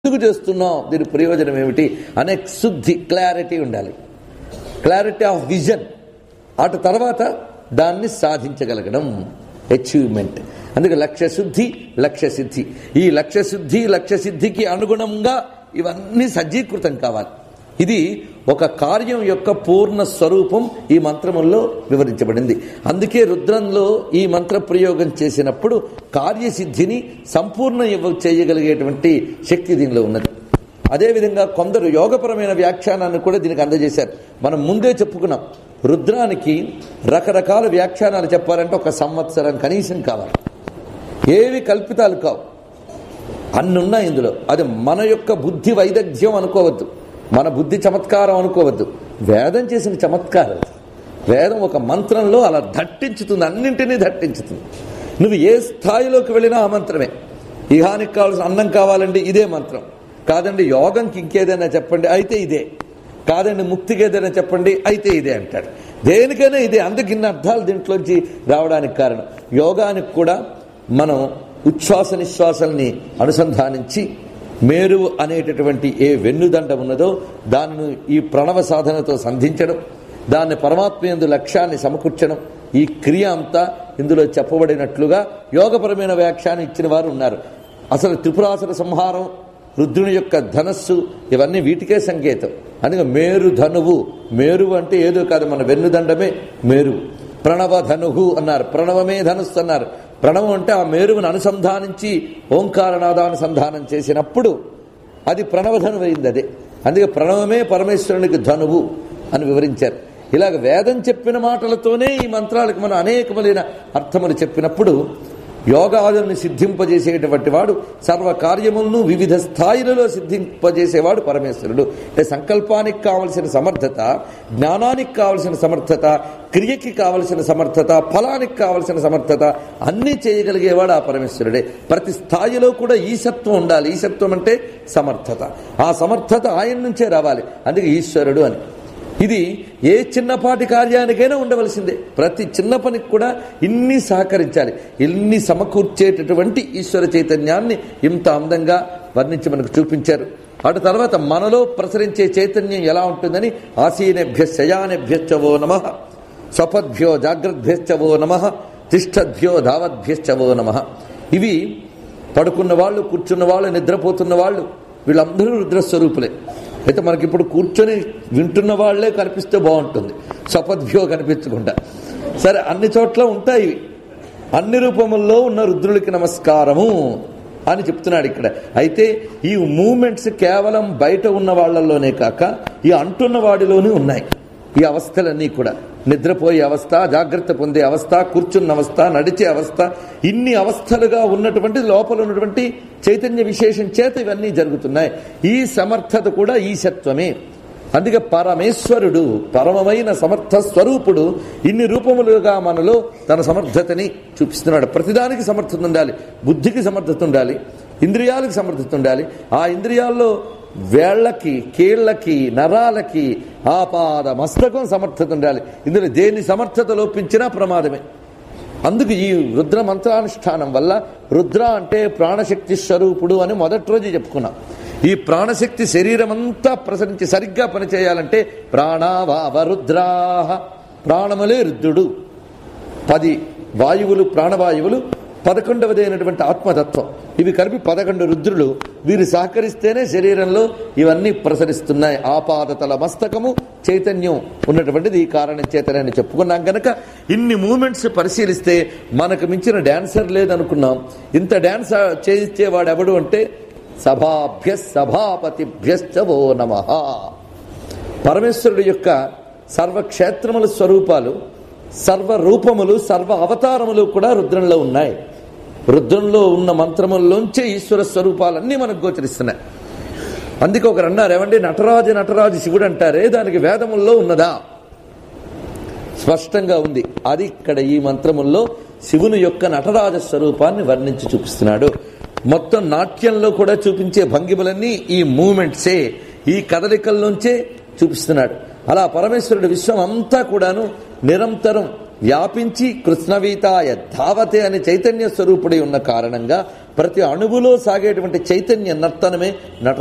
ఎందుకు చేస్తున్నాం దీని ప్రయోజనం ఏమిటి అనే శుద్ధి క్లారిటీ ఉండాలి క్లారిటీ ఆఫ్ విజన్ అటు తర్వాత దాన్ని సాధించగలగడం అచీవ్మెంట్ అందుకే లక్ష్య శుద్ధి లక్ష్య సిద్ధి ఈ లక్ష్య శుద్ధి లక్ష్య సిద్ధికి అనుగుణంగా ఇవన్నీ సజ్జీకృతం కావాలి ఇది ఒక కార్యం యొక్క పూర్ణ స్వరూపం ఈ మంత్రముల్లో వివరించబడింది అందుకే రుద్రంలో ఈ మంత్ర ప్రయోగం చేసినప్పుడు కార్యసిద్ధిని సంపూర్ణ ఇవ్వ- చేయగలిగేటువంటి శక్తి దీనిలో ఉన్నది అదేవిధంగా కొందరు యోగపరమైన వ్యాఖ్యానాన్ని కూడా దీనికి అందజేశారు మనం ముందే చెప్పుకున్నాం రుద్రానికి రకరకాల వ్యాఖ్యానాలు చెప్పాలంటే ఒక సంవత్సరం కనీసం కావాలి ఏవి కల్పితాలు కావు అన్నున్నాయి ఇందులో అది మన యొక్క బుద్ధి వైదగ్ధ్యం అనుకోవద్దు మన బుద్ధి చమత్కారం అనుకోవద్దు వేదం చేసిన చమత్కారం వేదం ఒక మంత్రంలో అలా దట్టించుతుంది అన్నింటినీ దట్టించుతుంది నువ్వు ఏ స్థాయిలోకి వెళ్ళినా ఆ మంత్రమే ఇహానికి కావాల్సిన అన్నం కావాలండి ఇదే మంత్రం కాదండి యోగంకి ఇంకేదైనా చెప్పండి అయితే ఇదే కాదండి ముక్తికి ఏదైనా చెప్పండి అయితే ఇదే అంటాడు దేనికైనా ఇదే అందుకు ఇన్ని అర్థాలు దీంట్లోంచి రావడానికి కారణం యోగానికి కూడా మనం ఉచ్ఛ్వాస నిశ్వాసల్ని అనుసంధానించి మేరు అనేటటువంటి ఏ వెన్నుదండ ఉన్నదో దానిని ఈ ప్రణవ సాధనతో సంధించడం దాన్ని పరమాత్మయందు లక్ష్యాన్ని సమకూర్చడం ఈ క్రియ అంతా ఇందులో చెప్పబడినట్లుగా యోగపరమైన వ్యాఖ్యానం ఇచ్చిన వారు ఉన్నారు అసలు త్రిపురాసుర సంహారం రుద్రుని యొక్క ధనస్సు ఇవన్నీ వీటికే సంకేతం అందుకే మేరు ధనువు మేరు అంటే ఏదో కాదు మన వెన్నుదండమే మేరు ప్రణవ ధనుహు అన్నారు ప్రణవమే ధనుస్సు అన్నారు ప్రణవం అంటే ఆ మేరువును అనుసంధానించి ఓంకారనాదానుసంధానం చేసినప్పుడు అది ప్రణవధనువు అయింది అదే అందుకే ప్రణవమే పరమేశ్వరునికి ధనువు అని వివరించారు ఇలాగ వేదం చెప్పిన మాటలతోనే ఈ మంత్రాలకు మనం అనేకములైన అర్థములు చెప్పినప్పుడు యోగాదుల్ని సిద్ధింపజేసేటువంటి వాడు సర్వ కార్యములను వివిధ స్థాయిలలో సిద్ధింపజేసేవాడు పరమేశ్వరుడు అంటే సంకల్పానికి కావలసిన సమర్థత జ్ఞానానికి కావలసిన సమర్థత క్రియకి కావలసిన సమర్థత ఫలానికి కావలసిన సమర్థత అన్నీ చేయగలిగేవాడు ఆ పరమేశ్వరుడే ప్రతి స్థాయిలో కూడా ఈశత్వం ఉండాలి ఈశత్వం అంటే సమర్థత ఆ సమర్థత ఆయన నుంచే రావాలి అందుకే ఈశ్వరుడు అని ఇది ఏ చిన్నపాటి కార్యానికైనా ఉండవలసిందే ప్రతి చిన్న పనికి కూడా ఇన్ని సహకరించాలి ఇన్ని సమకూర్చేటటువంటి ఈశ్వర చైతన్యాన్ని ఇంత అందంగా వర్ణించి మనకు చూపించారు అటు తర్వాత మనలో ప్రసరించే చైతన్యం ఎలా ఉంటుందని ఆసీనేభ్య శయానేభ్యశ్చవో నమ స్వపద్భ్యో జాగ్రద్భ్యశ్చవో నమ తిష్టద్భ్యో ధావద్భ్యశ్చవో నమ ఇవి పడుకున్న వాళ్ళు కూర్చున్న వాళ్ళు నిద్రపోతున్న వాళ్ళు వీళ్ళందరూ రుద్రస్వరూపులే అయితే మనకి ఇప్పుడు కూర్చొని వింటున్న వాళ్లే కనిపిస్తే బాగుంటుంది స్వపద్భ్యో కనిపించకుండా సరే అన్ని చోట్ల ఉంటాయి ఇవి. అన్ని రూపముల్లో ఉన్న రుద్రుడికి నమస్కారము అని చెప్తున్నాడు ఇక్కడ అయితే ఈ మూమెంట్స్ కేవలం బయట ఉన్న వాళ్ళల్లోనే కాక ఈ అంటున్న వాడిలోనే ఉన్నాయి ఈ అవస్థలన్నీ కూడా నిద్రపోయే అవస్థ జాగ్రత్త పొందే అవస్థ కూర్చున్న అవస్థ నడిచే అవస్థ ఇన్ని అవస్థలుగా ఉన్నటువంటి లోపల ఉన్నటువంటి చైతన్య విశేషం చేత ఇవన్నీ జరుగుతున్నాయి ఈ సమర్థత కూడా ఈశత్వమే అందుకే పరమేశ్వరుడు పరమమైన సమర్థ స్వరూపుడు ఇన్ని రూపములుగా మనలో తన సమర్థతని చూపిస్తున్నాడు ప్రతిదానికి సమర్థత ఉండాలి బుద్ధికి సమర్థత ఉండాలి ఇంద్రియాలకు సమర్థత ఉండాలి ఆ ఇంద్రియాల్లో వేళ్లకి కీళ్లకి నరాలకి ఆపాద మస్తకం సమర్థత ఉండాలి ఇందులో దేని సమర్థత లోపించినా ప్రమాదమే అందుకు ఈ రుద్ర మంత్రానుష్ఠానం వల్ల రుద్ర అంటే ప్రాణశక్తి స్వరూపుడు అని మొదటి రోజు చెప్పుకున్నాం ఈ ప్రాణశక్తి శరీరం అంతా ప్రసరించి సరిగ్గా పనిచేయాలంటే ప్రాణావావ రుద్రాహ ప్రాణములే రుద్రుడు పది వాయువులు ప్రాణవాయువులు పదకొండవది అయినటువంటి ఆత్మతత్వం ఇవి కలిపి పదకొండు రుద్రులు వీరు సహకరిస్తేనే శరీరంలో ఇవన్నీ ప్రసరిస్తున్నాయి ఆపాదతల మస్తకము చైతన్యం ఉన్నటువంటిది ఈ కారణం చేతనని చెప్పుకున్నాం కనుక ఇన్ని మూమెంట్స్ పరిశీలిస్తే మనకు మించిన డాన్సర్ లేదనుకున్నాం ఇంత డాన్స్ చేయించేవాడు ఎవడు అంటే సభాభ్య సభాపతిభ్యశ్చవో నమ పరమేశ్వరుడు యొక్క సర్వక్షేత్రముల స్వరూపాలు సర్వ రూపములు సర్వ అవతారములు కూడా రుద్రంలో ఉన్నాయి రుద్రంలో ఉన్న మంత్రముల్లోంచే ఈశ్వర స్వరూపాలన్నీ మనకు గోచరిస్తున్నాయి అందుకే ఒకరు అన్నారు ఏమండి నటరాజు నటరాజు శివుడు అంటారే దానికి వేదముల్లో ఉన్నదా స్పష్టంగా ఉంది అది ఇక్కడ ఈ మంత్రముల్లో శివుని యొక్క నటరాజ స్వరూపాన్ని వర్ణించి చూపిస్తున్నాడు మొత్తం నాట్యంలో కూడా చూపించే భంగిమలన్నీ ఈ మూమెంట్సే ఈ కదలికల్లోంచే చూపిస్తున్నాడు అలా పరమేశ్వరుడు విశ్వం అంతా కూడాను నిరంతరం వ్యాపించి కృష్ణవీతాయ ధావతే అనే చైతన్య స్వరూపుడై ఉన్న కారణంగా ప్రతి అణువులో సాగేటువంటి చైతన్య నర్తనమే నట